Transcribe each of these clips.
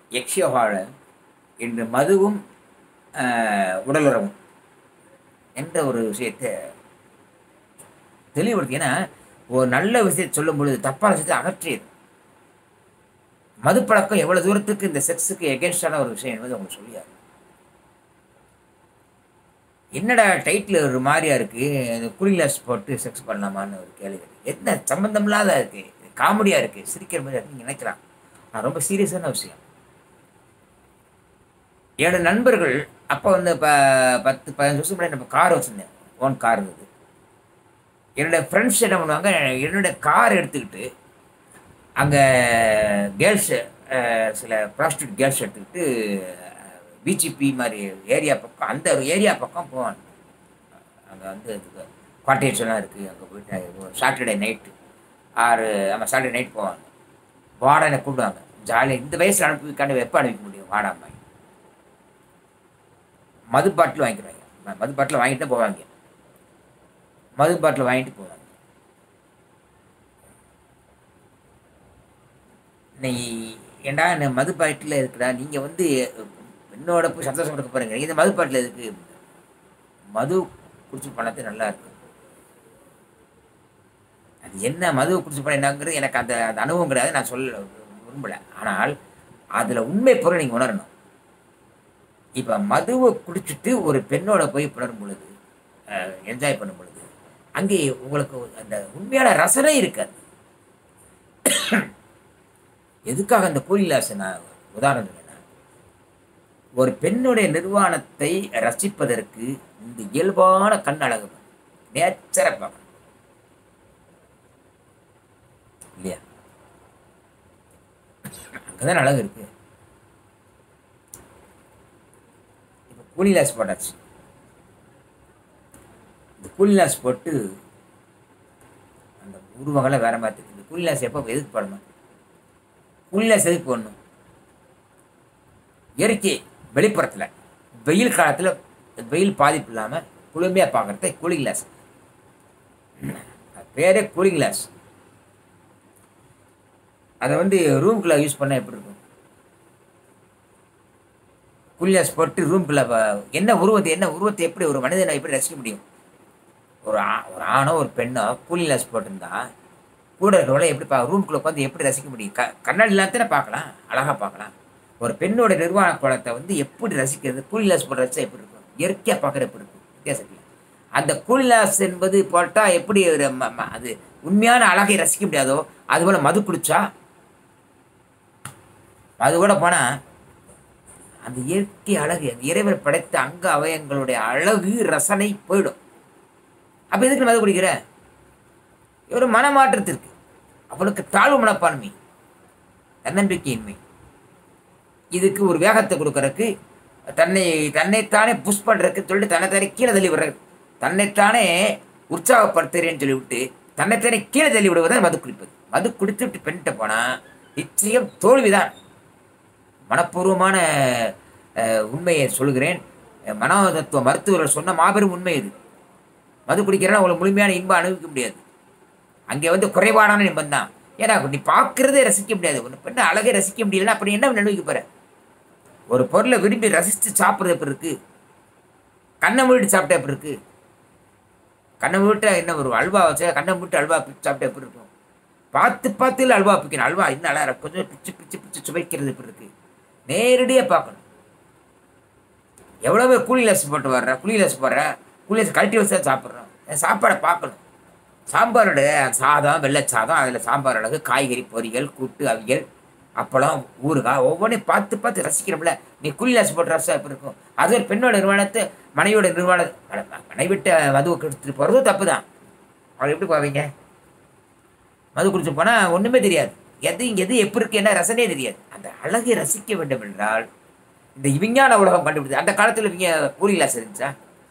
யக்ஷயோகாவில் இன்று மதுவும் ஆஹ், உடலுறவும் என்ற ஒரு விஷயத்தை தெளிவுபடுத்தி ஏன்னா ஒரு நல்ல விஷயத்தை சொல்லும் பொழுது தப்பான விஷயத்தை அகற்றியது மது பழக்கம் எவ்வளவு தூரத்துக்கு இந்த செக்ஸுக்கு எகென்ஸ்டான ஒரு விஷயம் என்பது அவங்க சொல்லியாரு என்னடா டைட்டில் ஒரு மாதிரியா இருக்கு இந்த குளிலாஸ் போட்டு செக்ஸ் பண்ணலாமான்னு ஒரு கேள்வி இருக்கு. என்ன சம்பந்தம் இல்லாத இருக்கு காமெடியா இருக்கு சிரிக்கிற மாதிரி இருக்கு நினைக்கிறான் நான் ரொம்ப சீரியஸான விஷயம் என்னோட நண்பர்கள் அப்போ வந்து இப்போ பத்து பதினஞ்சு வருஷம் முன்னாடி நம்ம கார் வச்சுருந்தேன் ஓன் கார் இருந்தது என்னோட ஃப்ரெண்ட்ஸ் என்ன பண்ணுவாங்க என்னோட கார் எடுத்துக்கிட்டு அங்கே கேர்ள்ஸு சில ப்ராஸ்டியூட் கேர்ள்ஸ் எடுத்துக்கிட்டு பிஜிபி மாதிரி ஏரியா பக்கம் அந்த ஒரு ஏரியா பக்கம் போவாங்க அங்கே வந்து காட்டேஜ் எல்லாம் இருக்குது அங்கே போயிட்டு சாட்டர்டே நைட்டு ஆறு ஆமாம் சாட்டர்டே நைட் போவாங்க வாடனை கூப்பிடுவாங்க ஜாலியாக இந்த வயசில் அனுப்பி எப்போ அனுப்பிக்க முடியும் வாடாமை மது பாட்டில் வாங்கிக்கிறாங்க ம- மது பாட்டில் வாங்கிட்டு தான் போவாங்க மது பாட்டில் வாங்கிட்டு போவாங்க நீ ஏண்டா இந்த மது பாட்டில் இருக்கிறா நீங்கள் வந்து என்னோட போய் சந்தோஷம் கொடுக்க பாருங்க இந்த மது பாட்டில் இருக்கு மது குடிச்சு பண்ணது நல்லா இருக்கு அது என்ன மது குடிச்சு பண்ண என்னங்கிறது எனக்கு அந்த அந்த அனுபவம் கிடையாது நான் சொல்ல விரும்பலை ஆனால் அதில் உண்மை பொருள் நீங்கள் உணரணும் இப்போ மதுவை குடிச்சிட்டு ஒரு பெண்ணோட போய் புணரும் பொழுது என்ஜாய் பண்ணும் பொழுது அங்கே உங்களுக்கு அந்த உண்மையான ரசனை இருக்காது எதுக்காக அந்த கூலிலாசை நான் உதாரணம் சொன்னேன்னா ஒரு பெண்ணுடைய நிர்வாணத்தை ரசிப்பதற்கு இந்த இயல்பான கண் அழகு நேச்சரை பார்க்கணும் இல்லையா அங்கதான் அழகு இருக்கு இப்போ கூலிலாஸ் போட்டாச்சு இந்த கூலிலாஸ் போட்டு அந்த உருவங்களை வேற மாதிரி இருக்கு. இந்த கூலிலாஸ் எப்போ எதுக்கு போடணும் கூலிலாஸ் எதுக்கு போடணும் இயற்கை வெளிப்புறத்தில் வெயில் காலத்தில் வெயில் பாதிப்பு இல்லாமல் குளுமையாக பார்க்குறது கூலிங் கிளாஸ் பேரே கூலிங் கிளாஸ் அதை வந்து ரூம்குள்ளே யூஸ் பண்ணால் எப்படி இருக்கும் கூலிங் போட்டு ரூம்குள்ளே என்ன உருவத்தை என்ன உருவத்தை எப்படி ஒரு மனிதனை எப்படி ரசிக்க முடியும் ஒரு ஆ ஒரு ஆணோ ஒரு பெண்ணோ கூலிங் கிளாஸ் போட்டிருந்தா கூட இருக்கிறவங்கள எப்படி பா ரூம்குள்ளே உட்காந்து எப்படி ரசிக்க முடியும் க கண்ணாடி இல்லாத பார்க்கலாம் அழகாக பார்க்கலாம் ஒரு பெண்ணோட நிர்வாண கோலத்தை வந்து எப்படி ரசிக்கிறது கூலிலாஸ் போட்டு ரசிச்சா எப்படி இருக்கும் இயற்கையாக பார்க்குற எப்படி இருக்கும் வித்தியாசம் இல்லை அந்த கூலிலாஸ் என்பது போட்டால் எப்படி ஒரு ம- ம- அது உண்மையான அழகை ரசிக்க முடியாதோ அதுபோல் மது குடிச்சா அது கூட போனால் அந்த இயற்கை அழகு அந்த இறைவர் படைத்த அங்க அவயங்களுடைய அழகு ரசனை போயிடும் அப்போ எதுக்கு மது குடிக்கிற ஒரு மனமாற்றத்திற்கு அவனுக்கு தாழ்வு மனப்பான்மை தன்னம்பிக்கையின்மை இதுக்கு ஒரு வேகத்தை கொடுக்கறதுக்கு தன்னை தன்னைத்தானே புஷ் பண்ணுறதுக்கு சொல்லிட்டு தன்னைத்தானே கீழே தள்ளி விடுறது தன்னைத்தானே உற்சாகப்படுத்துறேன்னு சொல்லிவிட்டு தன்னைத்தானே கீழே தள்ளி விடுவதுதான் மது குடிப்பது மது குடித்துட்டு பெண்கிட்ட போனால் நிச்சயம் தோல்விதான் மனப்பூர்வமான அஹ், உண்மையை சொல்கிறேன் அஹ், மனோதத்துவ மருத்துவர்கள் சொன்ன மாபெரும் உண்மை இது மது குடிக்கிறனா உங்களுக்கு முழுமையான இன்பம் அனுபவிக்க முடியாது அங்கே வந்து குறைபாடான இன்பம் தான் ஏன்னா நீ பார்க்கறதே ரசிக்க முடியாது ஒன்று பெண்ணை அழகை ரசிக்க முடியலன்னா அப்படி என்ன அனுபவிக்க போற ஒரு பொருளை விரும்பி ரசித்து சாப்பிட்றது எப்படி இருக்கு கண்ணை மூடிட்டு சாப்பிட்டா எப்படி இருக்கு கண்ணை மூடிட்டு என்ன ஒரு அல்வா வச்சா கண்ணை மூடிட்டு அல்வா பிச்சு சாப்பிட்டா எப்படி இருக்கும் பார்த்து பார்த்து இல்லை அல்வா பிக்கணும் அல்வா இன்னும் அழகா இருக்கு. கொஞ்சம் பிச்சு பிச்சு பிச்சு சுவைக்கிறது எப்படி இருக்கு நேரடியாக பார்க்கணும் எவ்வளோ பேர் கூலி லஸ் போட்டு வர்ற கூலி லஸ் போடுற கூலி லஸ் கழட்டி வச்சு தான் சாப்பிட்றோம் சாப்பாடை பார்க்கணும் சாம்பாரோட சாதம் வெள்ளை சாதம் அதில் சாம்பார் அழகு காய்கறி பொரியல் கூட்டு அவியல் அப்பளம் ஊறுகாய் ஒவ்வொன்றையும் பார்த்து பார்த்து ரசிக்கிறோம்ல நீ குளிலாசி போட்டு ரசம் எப்படி இருக்கும் அது ஒரு பெண்ணோட நிர்வாணத்தை மனைவியோட நிர்வாண மன- மனைவிட்ட மதுவை எடுத்துட்டு போகிறதும் தப்பு தான் அவளை எப்படி போவீங்க மது குடிச்சு போனால் ஒன்றுமே தெரியாது எது இங்கே எது எப்படி இருக்கு என்ன ரசனையே தெரியாது அந்த அழகை ரசிக்க வேண்டும் என்றால் இந்த விஞ்ஞான உலகம் கண்டுபிடிச்சு அந்த காலத்தில் இவங்க கூலிலாஸ் இருந்துச்சா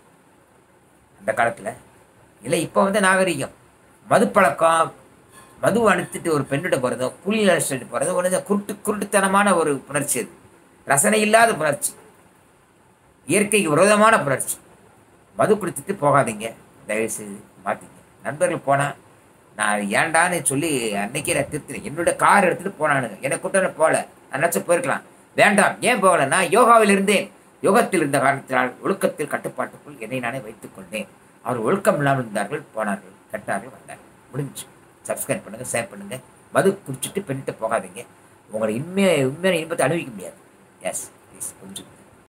அந்த காலத்தில் இல்லை இப்போ வந்து நாகரிகம் மது பழக்கம் மது அனுத்துட்டு ஒரு பெண்ணிட போகிறதோ கூலியில் அடிச்சுட்டு போகிறதோ ஒன்று குருட்டு குருட்டுத்தனமான ஒரு புணர்ச்சி அது ரசனை இல்லாத புணர்ச்சி இயற்கைக்கு விரோதமான புணர்ச்சி மது குடித்துட்டு போகாதீங்க தயவு செய்து மாற்றிங்க நண்பர்கள் போனால் நான் ஏன்டான்னு சொல்லி அன்னைக்கே நான் திருத்தினேன் என்னோட கார் எடுத்துகிட்டு போனானுங்க என்னை கூட்டம் போகல நான் நினச்சி போயிருக்கலாம் வேண்டாம் ஏன் போகலைன்னா யோகாவில் இருந்தேன் யோகத்தில் இருந்த காரணத்தினால் ஒழுக்கத்தில் கட்டுப்பாட்டுக்குள் என்னை நானே வைத்துக் கொண்டேன் அவர் ஒழுக்கம் இல்லாமல் இருந்தார்கள் போனார்கள் கெட்டார்கள் வந்தார்கள் முடிஞ்சு சப்ஸ்கிரைப் பண்ணுங்க ஷேர் பண்ணுங்க மது குடிச்சிட்டு பெண்ணிட்டு போகாதீங்க உங்களை உண்மையை உண்மையான இன்பத்தை அனுபவிக்க முடியாது எஸ் ப்ளீஸ் கொஞ்சம்